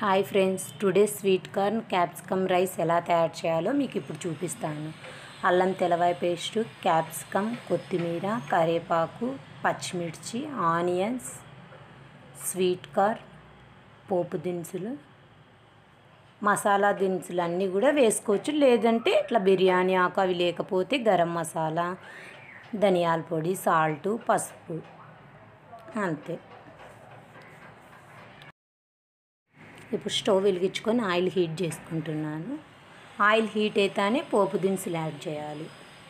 hi friends today sweet corn capsicum rice ఎలా తయారు చేయాలో మీకు ఇప్పుడు చూపిస్తాను అల్లం తెల్లవాయి పేస్టు క్యాప్సికమ్ కొత్తిమీర కరివేపాకు పచ్చిమిర్చి ఆనియన్స్ స్వీట్ కార్న్ పోపు దినుసులు మసాలా దినుసులు అన్నీ కూడా వేసుకోవచ్చు లేదంటే ఇట్లా బిర్యానీ ఆకు అవి లేకపోతే గరం మసాలా ధనియాల పొడి సాల్టు పసుపు అంతే ఇప్పుడు స్టవ్ వెలిగించుకొని ఆయిల్ హీట్ చేసుకుంటున్నాను ఆయిల్ హీట్ అయితేనే పోపు దినుసులు యాడ్ చేయాలి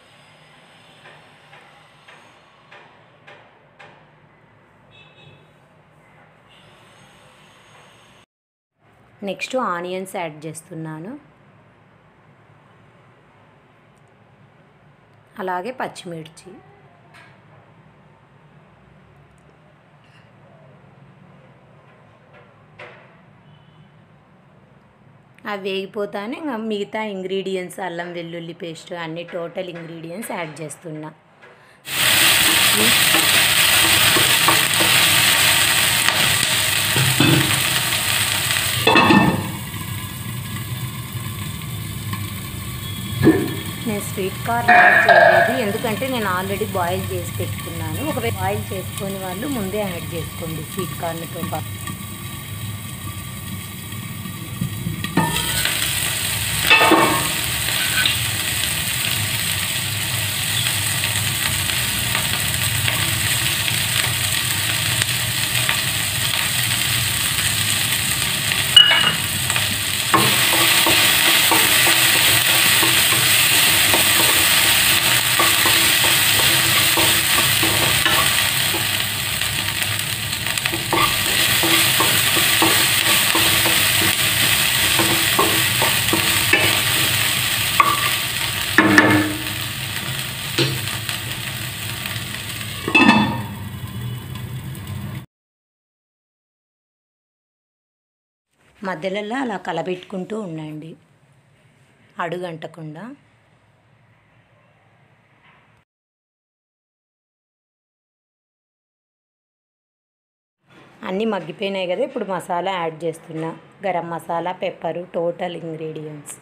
నెక్స్ట్ ఆనియన్స్ యాడ్ చేస్తున్నాను అలాగే పచ్చిమిర్చి అవి వేగిపోతానే ఇంకా మిగతా ఇంగ్రీడియంట్స్ అల్లం వెల్లుల్లి పేస్ట్ అన్ని టోటల్ ఇంగ్రీడియంట్స్ యాడ్ చేస్తున్నా నేను స్వీట్ కార్న్ యాడ్ చేయలేదు ఎందుకంటే నేను ఆల్రెడీ బాయిల్ చేసి పెట్టుకున్నాను ఒకవేళ బాయిల్ చేసుకొని వాళ్ళు ముందే యాడ్ చేసుకోండి స్వీట్ కార్న్తో పాటు మధ్యలో అలా కలబెట్టుకుంటూ ఉండండి అడుగంటకుండా అన్నీ మగ్గిపోయినాయి కదా ఇప్పుడు మసాలా యాడ్ చేస్తున్నా garam masala pepper total ingredients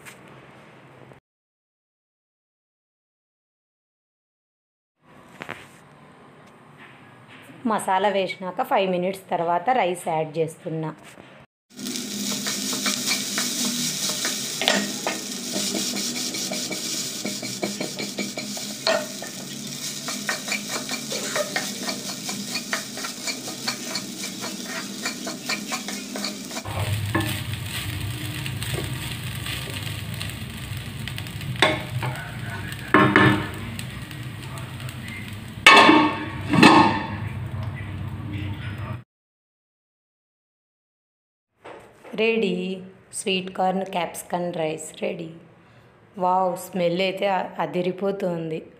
masala వేసినాక ఫైవ్ మినిట్స్ తర్వాత రైస్ యాడ్ చేస్తున్నా ready sweet corn capsicum rice ready wow smell అయితే అదిరిపోతుంది